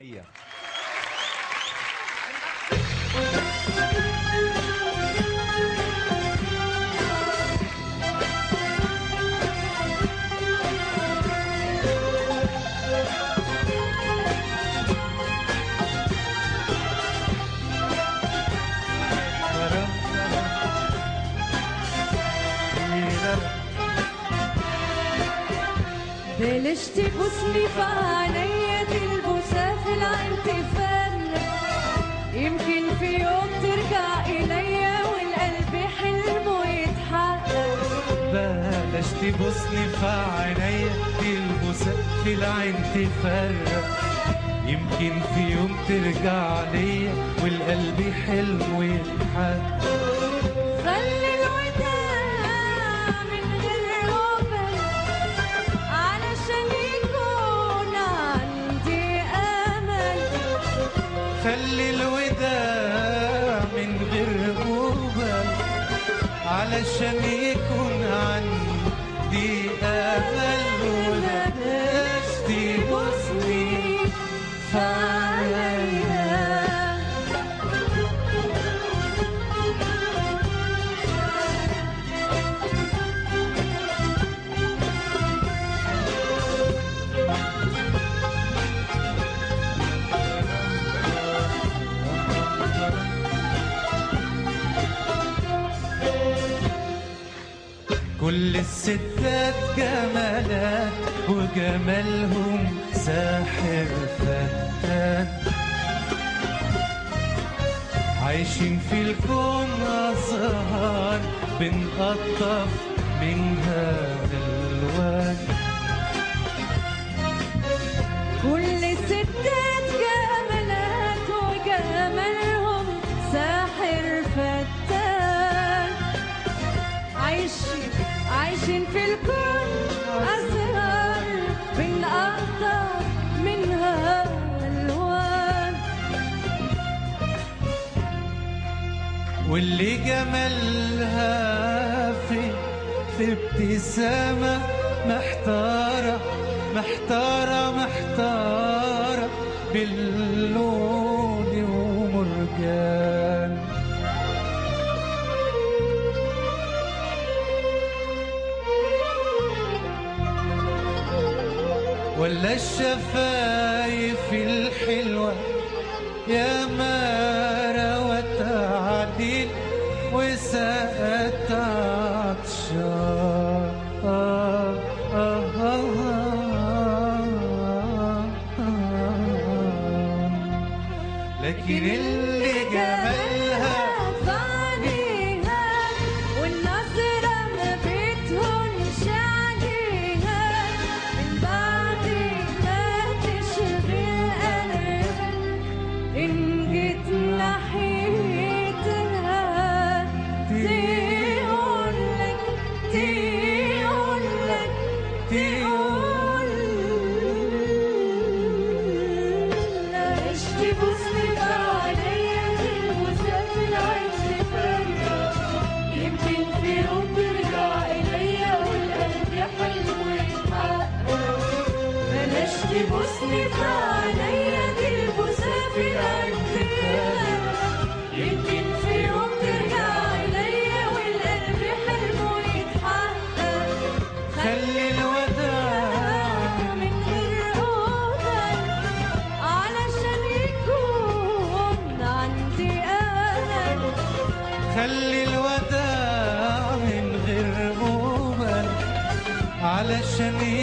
تحية بلاش تبوسني في عينيا تلبسها في العين تفرق يمكن في يوم ترجع إليا والقلب حلمه يتحقق بلاش تبوسني في عينيا تلبس في العين تفرق يمكن في يوم ترجع ليا والقلب حلمه يتحقق خلي الوداع من غير قبل علشان يكون عندي أمل خلي الوداع من غير قبل علشان يكون عندي امل وبلاش تبوسني في عينيا كل الستات جمالات وجمالهم ساحر فتان عايشين في الكون أزهار بنقطف منها ألوان كل الستات جمالات وجمالهم ساحر فتان عايشين عايشين في الكون أزهار بنقطع منها ألوان واللي جمالها في في ابتسامة محتارة محتارة محتارة باللون ومرجان ولا الشفايف الحلوة يا ما روت عليل وسقت عطشان آه آه آه آه لكن اللي جمالها فانيها والنظرة ما بتهونش عليها من بعد ما تشغل قلبك إن جيت ناحيتها تقولك تقولك تقولك تبوسني بعينيا تلبسها في العين تفرق يمكن في يوم ترجع إليا والقلب حلو يتحقق بلاش تبوسني في عينيا تلبسها في العين تفرق يمكن في يوم ترجع إليا والقلب حلمه يتحقق خلي الوداع من غير قبل علشان يكون عندي أمل خلي الوداع من غير قبل علشان